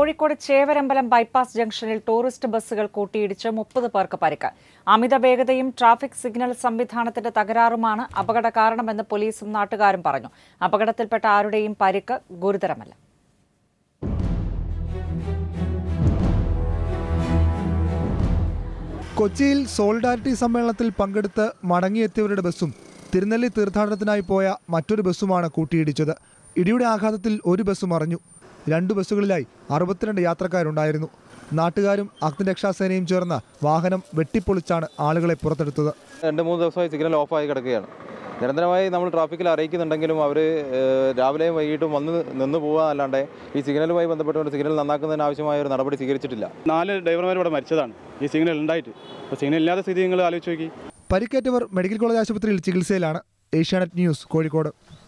Kozhikode Chevarambalam bypass ജംഗ്ഷനിൽ tourist ബസ്സുകൾ കൂട്ടിയിടിച്ച് മുപ്പത് പേർക്ക് പരിക്ക് അമിത വേഗതയും ട്രാഫിക് സിഗ്നൽ സംവിധാനത്തിന്റെ തകരാറുമാണ് അപകട കാരണമെന്ന് പോലീസും നാട്ടുകാരും പറഞ്ഞു അപകടത്തിൽപ്പെട്ട ആരുടെയും പരിക്ക് ഗുരുതരമല്ല കൊച്ചിയിൽ സോളിഡാരിറ്റി സമ്മേളനത്തിൽ പങ്കെടുത്ത് മടങ്ങിയെത്തിയവരുടെ ബസ്സും തിരുനെല്ലി തീർത്ഥാടനത്തിനായി പോയ മറ്റൊരു ബസ്സുമാണ് കൂട്ടിയിടിച്ചത് ഇടിയുടെ ആഘാതത്തിൽ ഒരു ബസ് മറിഞ്ഞു രണ്ട് ബസ്സുകളിലായി അറുപത്തിരണ്ട് യാത്രക്കാരുണ്ടായിരുന്നു നാട്ടുകാരും അഗ്നിരക്ഷാസേനയും ചേർന്ന് വാഹനം വെട്ടിപ്പൊളിച്ചാണ് ആളുകളെ പുറത്തെടുത്തത് രണ്ട് മൂന്ന് ദിവസമായി സിഗ്നൽ ഓഫായി കിടക്കുകയാണ് നിരന്തരമായി നമ്മൾ ട്രാഫിക്കിൽ അറിയിക്കുന്നുണ്ടെങ്കിലും അവർ രാവിലെയും വൈകിട്ടും വന്ന് നിന്ന് പോകാനല്ലാണ്ട് ഈ സിഗ്നലുമായി ബന്ധപ്പെട്ടുകൊണ്ട് സിഗ്നൽ നന്നാക്കുന്നതിന് ആവശ്യമായ ഒരു നടപടി സ്വീകരിച്ചിട്ടില്ല നാല് ഡ്രൈവർമാർ ഇവിടെ മരിച്ചതാണ് ഈ സിഗ്നൽ ഉണ്ടായിട്ട് അപ്പോൾ സിഗ്നൽ ഇല്ലാത്ത സ്ഥിതി നിങ്ങൾ ആലോചിച്ച് നോക്കി പരിക്കേറ്റവർ മെഡിക്കൽ കോളേജ് ആശുപത്രിയിൽ ചികിത്സയിലാണ് ഏഷ്യാനെറ്റ് ന്യൂസ് കോഴിക്കോട്